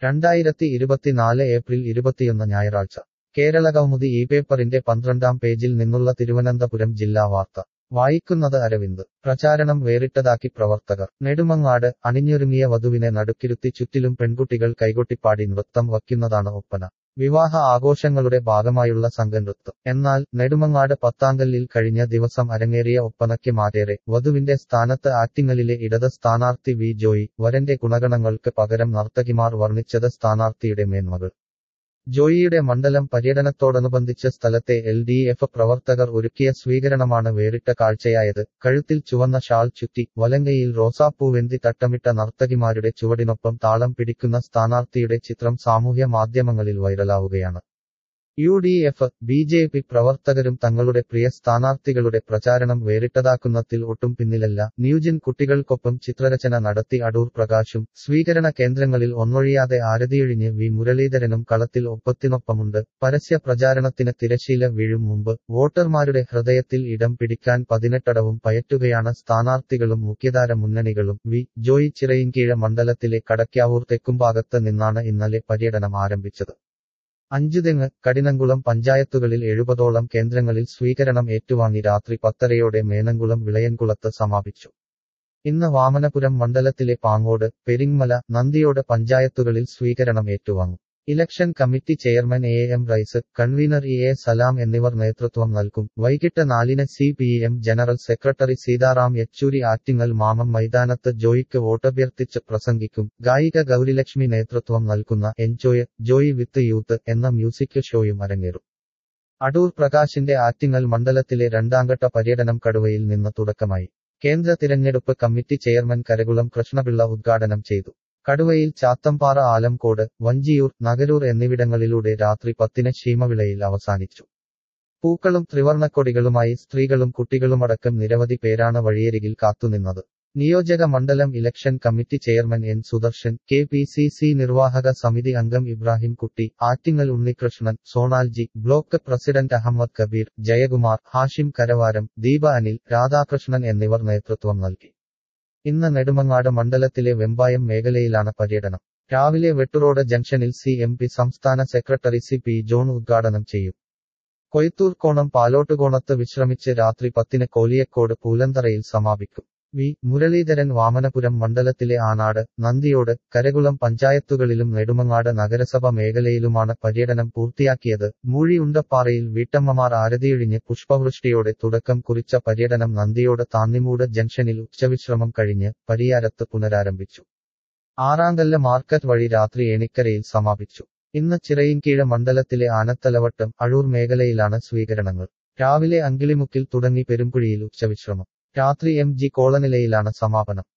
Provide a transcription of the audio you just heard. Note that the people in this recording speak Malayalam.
രണ്ടായിരത്തി ഇരുപത്തിനാല് ഏപ്രിൽ ഇരുപത്തിയൊന്ന് ഞായറാഴ്ച കേരള കൗമുദി ഈ പേപ്പറിന്റെ പന്ത്രണ്ടാം പേജിൽ നിന്നുള്ള തിരുവനന്തപുരം ജില്ലാ വാർത്ത വായിക്കുന്നത് അരവിന്ദ് പ്രചാരണം വേറിട്ടതാക്കി പ്രവർത്തകർ നെടുമങ്ങാട് അണിഞ്ഞൊരുങ്ങിയ വധുവിനെ നടുക്കിരുത്തി ചുറ്റിലും പെൺകുട്ടികൾ കൈകൊട്ടിപ്പാടി നൃത്തം വയ്ക്കുന്നതാണ് ഒപ്പന വിവാഹ ആഘോഷങ്ങളുടെ ഭാഗമായുള്ള സംഘനൃത്തം എന്നാൽ നെടുമങ്ങാട് പത്താങ്കല്ലിൽ കഴിഞ്ഞ ദിവസം അരങ്ങേറിയ ഒപ്പനയ്ക്ക് മാറ്റേറെ വധുവിന്റെ സ്ഥാനത്ത് ആറ്റിങ്ങലിലെ ഇടത് സ്ഥാനാർത്ഥി വി ജോയി വരന്റെ ഗുണഗണങ്ങൾക്ക് പകരം നർത്തകിമാർ വർണ്ണിച്ചത് സ്ഥാനാർത്ഥിയുടെ മേന്മകൾ ജോയിയുടെ മണ്ഡലം പര്യടനത്തോടനുബന്ധിച്ച് സ്ഥലത്തെ എൽ ഡി എഫ് പ്രവർത്തകർ ഒരുക്കിയ സ്വീകരണമാണ് വേറിട്ട കാഴ്ചയായത് കഴുത്തിൽ ചുവന്ന ഷാൾ ചുറ്റി വലങ്കയിൽ റോസാപ്പൂവെന്തി തട്ടമിട്ട നർത്തകിമാരുടെ ചുവടിനൊപ്പം താളം പിടിക്കുന്ന സ്ഥാനാർത്ഥിയുടെ ചിത്രം സാമൂഹ്യ മാധ്യമങ്ങളിൽ വൈറലാവുകയാണ് U D F B J P പ്രവർത്തകരും തങ്ങളുടെ പ്രിയ സ്ഥാനാർത്ഥികളുടെ പ്രചാരണം വേറിട്ടതാക്കുന്നതിൽ ഒട്ടും പിന്നിലല്ല ന്യൂജൻ കുട്ടികൾക്കൊപ്പം ചിത്രരചന നടത്തി അടൂർ പ്രകാശും സ്വീകരണ കേന്ദ്രങ്ങളിൽ ഒന്നൊഴിയാതെ ആരതിയൊഴിഞ്ഞ് വി മുരളീധരനും കളത്തിൽ ഒപ്പത്തിനൊപ്പമുണ്ട് പരസ്യ പ്രചാരണത്തിന് തിരശീല വീഴും മുമ്പ് വോട്ടർമാരുടെ ഹൃദയത്തിൽ ഇടം പിടിക്കാൻ പതിനെട്ടടവും പയറ്റുകയാണ് സ്ഥാനാർത്ഥികളും മുഖ്യധാര മുന്നണികളും വി ജോയി ചിറയിൻകീഴ മണ്ഡലത്തിലെ കടക്കാവൂർ തെക്കുംഭാഗത്ത് നിന്നാണ് ഇന്നലെ പര്യടനം ആരംഭിച്ചത് അഞ്ചുതെങ്ങ് കടിനംകുളം പഞ്ചായത്തുകളിൽ എഴുപതോളം കേന്ദ്രങ്ങളിൽ സ്വീകരണം ഏറ്റുവാങ്ങി രാത്രി പത്തരയോടെ മേനംകുളം വിളയൻകുളത്ത് സമാപിച്ചു ഇന്ന് വാമനപുരം മണ്ഡലത്തിലെ പാങ്ങോട് പെരിങ്മല നന്ദിയോട് പഞ്ചായത്തുകളിൽ സ്വീകരണം ഏറ്റുവാങ്ങും election committee chairman A M Rais convenor E A Salam എന്നിവർ നേതൃത്വം നൽകും വൈകിട്ട് നാലിന് C P M general secretary Sitaram Yechury Attingal Mamam മൈതാനത്ത് ജോയിക്ക് വോട്ടഭ്യർത്ഥിച്ച് പ്രസംഗിക്കും ഗായിക ഗൗരിലക്ഷ്മി നേതൃത്വം നൽകുന്ന എൻജോയ് ജോയി വിത്ത് യൂത്ത് എന്ന മ്യൂസിക് ഷോയും അരങ്ങേറും അടൂർ പ്രകാശിന്റെ ആറ്റിങ്ങൽ മണ്ഡലത്തിലെ രണ്ടാംഘട്ട പര്യടനം കടുവയിൽ നിന്ന് തുടക്കമായി കേന്ദ്ര തിരഞ്ഞെടുപ്പ് കമ്മിറ്റി ചെയർമാൻ കരകുളം കൃഷ്ണപിള്ള ഉദ്ഘാടനം ചെയ്തു കടുവയിൽ ചാത്തമ്പാറ ആലംകോട് വഞ്ചിയൂർ നഗരൂർ എന്നിവിടങ്ങളിലൂടെ രാത്രി പത്തിന് ശീമവിളയിൽ അവസാനിച്ചു പൂക്കളും ത്രിവർണക്കൊടികളുമായി സ്ത്രീകളും കുട്ടികളുമടക്കം നിരവധി പേരാണ് വഴിയരികിൽ കാത്തുനിന്നത് നിയോജക മണ്ഡലം election committee chairman N Sudarshan K P C C നിർവാഹക സമിതി അംഗം ഇബ്രാഹിം കുട്ടി ആറ്റിങ്ങൽ ഉണ്ണികൃഷ്ണൻ സോണാൽജി ബ്ലോക്ക് പ്രസിഡന്റ് അഹമ്മദ് കബീർ ജയകുമാർ ഹാഷിം കരവാരം ദീപ അനിൽ രാധാകൃഷ്ണൻ എന്നിവർ നേതൃത്വം നൽകി ഇന്ന് നെടുമങ്ങാട് മണ്ഡലത്തിലെ വെമ്പായം മേഖലയിലാണ് പര്യടനം രാവിലെ വെട്ടുറോഡ് ജംഗ്ഷനിൽ സി എം പി സംസ്ഥാന സെക്രട്ടറി സി പി ജോൺ ഉദ്ഘാടനം ചെയ്യും കൊയ്ത്തൂർക്കോണം പാലോട്ടുകോണത്ത് വിശ്രമിച്ച് രാത്രി പത്തിന് കോലിയക്കോട് പൂലന്തറയിൽ സമാപിക്കും വി മുരളീധരൻ വാമനപുരം മണ്ഡലത്തിലെ ആനാട് നന്ദിയോട് കരകുളം പഞ്ചായത്തുകളിലും നെടുമങ്ങാട് നഗരസഭ മേഖലയിലുമാണ് പര്യടനം പൂർത്തിയാക്കിയത് മൂഴിയുണ്ടപ്പാറയിൽ വീട്ടമ്മമാർ ആരതിയൊഴിഞ്ഞ് പുഷ്പവൃഷ്ടിയോടെ തുടക്കം കുറിച്ച പര്യടനം നന്ദിയോട് താന്നിമൂട് ജംഗ്ഷനിൽ ഉച്ചവിശ്രമം കഴിഞ്ഞ് പരിയാരത്ത് പുനരാരംഭിച്ചു ആറാങ്കല്ല് മാർക്കറ്റ് വഴി രാത്രി ഏണിക്കരയിൽ സമാപിച്ചു ഇന്ന് ചിറയിൻകീഴ മണ്ഡലത്തിലെ ആനത്തലവട്ടം അഴൂർ മേഖലയിലാണ് സ്വീകരണങ്ങൾ രാവിലെ അങ്കിളിമുക്കിൽ തുടങ്ങി പെരുമ്പുഴിയിൽ ഉച്ചവിശ്രമം രാത്രി എം ജി കോളനിലയിലാണ് സമാപനം